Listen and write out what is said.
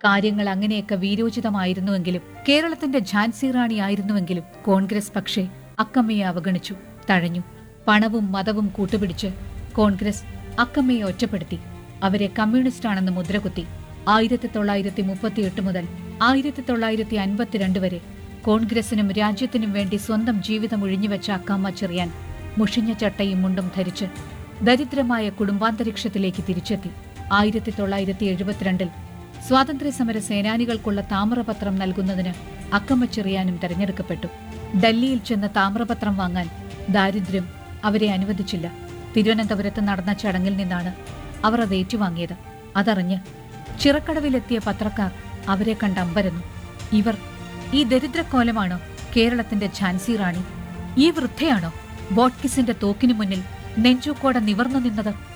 കാര്യങ്ങൾ അങ്ങനെയൊക്കെ വീരോചിതമായിരുന്നുവെങ്കിലും കേരളത്തിന്റെ ഝാൻസി റാണി ആയിരുന്നുവെങ്കിലും കോൺഗ്രസ് പക്ഷേ അക്കമ്മയെ അവഗണിച്ചു തഴഞ്ഞു പണവും മതവും കൂട്ടുപിടിച്ച് കോൺഗ്രസ് അക്കമ്മയെ ഒറ്റപ്പെടുത്തി അവരെ കമ്മ്യൂണിസ്റ്റാണെന്ന് മുദ്രകുത്തി ആയിരത്തി തൊള്ളായിരത്തി മുപ്പത്തിയെട്ട് മുതൽ ആയിരത്തി തൊള്ളായിരത്തി അൻപത്തിരണ്ട് വരെ കോൺഗ്രസിനും രാജ്യത്തിനും വേണ്ടി സ്വന്തം ജീവിതം ഒഴിഞ്ഞുവെച്ച അക്കാമ്മ ചെറിയാൻ മുഷിഞ്ഞ ചട്ടയും മുണ്ടും ധരിച്ച് ദരിദ്രമായ കുടുംബാന്തരീക്ഷത്തിലേക്ക് തിരിച്ചെത്തി ആയിരത്തി തൊള്ളായിരത്തി എഴുപത്തിരണ്ടിൽ സ്വാതന്ത്ര്യസമര സേനാനികൾക്കുള്ള താമ്രപത്രം നൽകുന്നതിന് അക്കമ്മ ചെറിയാനും തെരഞ്ഞെടുക്കപ്പെട്ടു ഡൽഹിയിൽ ചെന്ന് താമ്രപത്രം വാങ്ങാൻ ദാരിദ്ര്യം അവരെ അനുവദിച്ചില്ല തിരുവനന്തപുരത്ത് നടന്ന ചടങ്ങിൽ നിന്നാണ് അവർ അത് ഏറ്റുവാങ്ങിയത് അതറിഞ്ഞ് ചിറക്കടവിലെത്തിയ പത്രക്കാർ അവരെ കണ്ടമ്പരന്നു ഇവർ ഈ ദരിദ്രക്കോലമാണോ കേരളത്തിന്റെ ഝാൻസി റാണി ഈ വൃദ്ധയാണോ ബോട്ട്കിസിന്റെ തോക്കിനു മുന്നിൽ നെഞ്ചൂക്കോടെ നിവർന്നു നിന്നത്